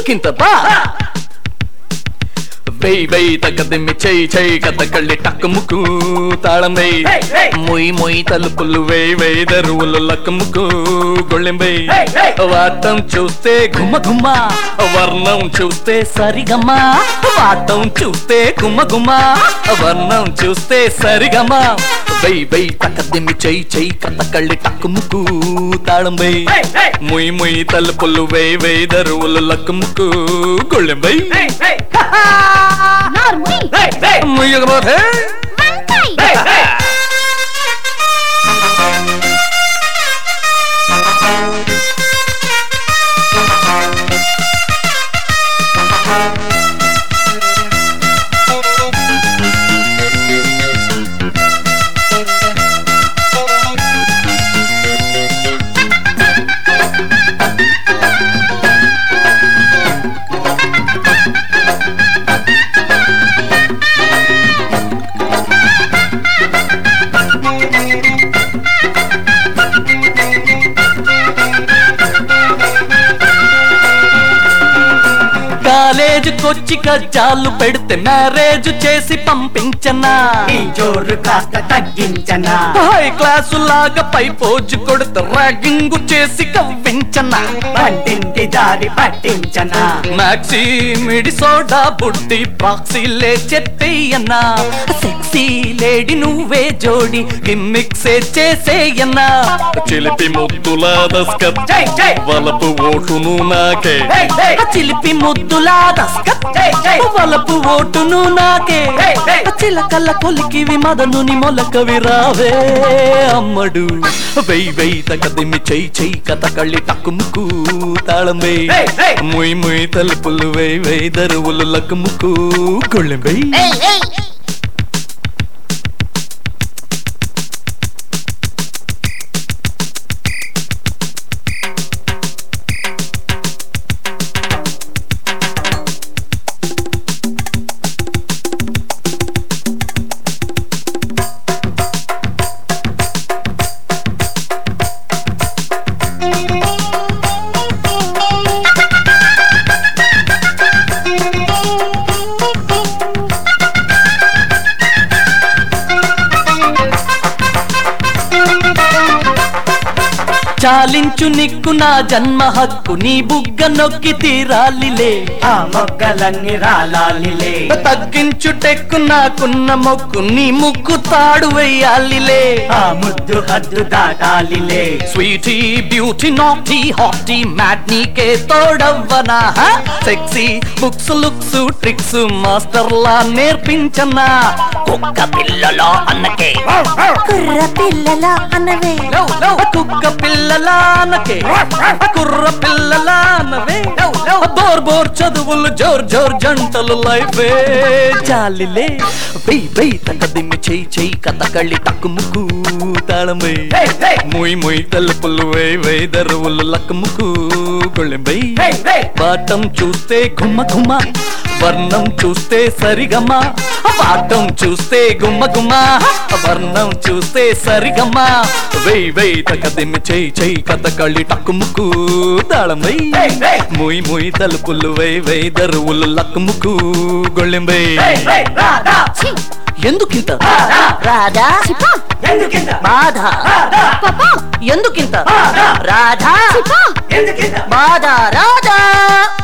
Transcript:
ఎందుకింత బా వెయ్ వెయ్ తగ్గదిమ్మి చెయ్యి చెయ్యి కథ కళ్ళి టక్కు ముక్కు తాళం వెయ్ Hey, hey. మొయ్ మొయ్ తలుపులు వేయ్ వేయ్ దరువులు లక్క ముక్కు గొళ్ళెం వెయ్ Hey, hey. వాటం చూస్తే గుమ్మ గుమ్మ వర్ణం చూస్తే సరిగమ్మ వాటం చూస్తే గుమ్మ గుమ్మ వర్ణం చూస్తే సరిగమ్మ వెయ్ వెయ్ తగ్గదిమ్మి చెయ్యి చెయ్యి కథ కళ్ళి టక్కు ముక్కు తాళం వెయ్ Hey, hey. మొయ్ మొయ్ తలుపులు వేయ్ వేయ్ దరువులు లక్క ముక్కు గొళ్ళెం వెయ్ Hey, hey, normal hey, hey, ముయ్యకపోతే వంకాయ్ hey, hey. కాలేజీకొచ్చి కజ్జాలు పెడితే మ్యారేజ్ చేసి పంపించనా ఈ జోరు కాస్త తగ్గించనా హై క్లాసు లాగా పై పోజు కొడితే ర్యాగింగ్ చేసి కవ్వించనా బండింటి దారి పట్టించనా మ్యాక్సీ మిడి సోడా బుడ్డి ప్రాక్సీలే చెప్పేయన్నా సెక్సీ లేడీ నువ్వే జోడి గిమ్మిక్సే చేసేయన్నా చిలిపి ముద్దులా దస్కత్ జై జై వలపు ఓటును నాకే హే హే ఆ చిలిపి ముద్దులా దస్కత్ జై జై వలపు ఓటును నాకే Hey, hey. ఆ చిలకల్ల కొలికివి మదనుని మొలకవి రావే అమ్మడు వెయ్ వెయ్ తకదిమి చెయ్యి చెయ్యి కథ కళ్ళి టక్కుముకు తాళం వెయ్ Hey, hey. ముయ్ ముయ్ తలుపులు వెయ్ వెయ్ దరువులు లక్కుముకు గొళ్ళెం వెయ్ ఏయ్ ఏయ్ చాలించు నిక్కు నా జన్మ హక్కు నీ బుగ్గ నొక్కి తీరాలిలే ఆ మొగ్గలన్నీ రాలాలిలే తగ్గించు టెక్కు నాకున్న మొక్కు నీ ముక్కు తాడు వెయ్యాలిలే ఆ ముద్దు హద్దు దాటాలిలే స్వీటీ బ్యూటీ నాటీ హాటీ మ్యాట్ నీకే తోడవ్వనా sexy books looks tricks master లా నేర్పించనా కుక్క పిల్లలో అన్నకే కుర్ర పిల్లల అనవే కుక్క పిల్లలా అన్నకే కుర్ర పిల్లలా అన్నవే బోర్ బోర్ చదువులు జోర్ జోర్ జంటలు లైఫే జాలిలే వెయ్ వెయ్ తగ్గదిమ్మి చెయ్యి చెయ్యి కథ కళ్ళి టక్కు ముక్కు తాళం వెయ్ హే హే ముయ్ ముయ్ తలుపులు వేయ్ వేయ్ దరువులు లక్కముకు గొళ్ళెం వెయ్ హే హే పాఠం చూస్తే గుమ్మ గుమ్మ వర్ణం చూస్తే సరిగమ్మ పాఠం చూస్తే గుమ్మ గుమ్మ వర్ణం చూస్తే సరిగమ్మ వెయ్ వెయ్ తకదిమ్మి చెయ్యి చెయ్యి కథ కళ్ళి టక్కుముకు తాళం వెయ్ హే హే ముయ్ ముయ్ తలుపులు వేయ్ వేయ్ దరువులు లక్కముకు గొళ్ళెం వెయ్ హే హే రాధా ఛీ ఎందుకింత రాధా రాధా చిపా ఎందుకింత బాధ రాధా పాపా ఎందుకింత రాధా రాధా చిపా ఎందుకింత బాధ రాధా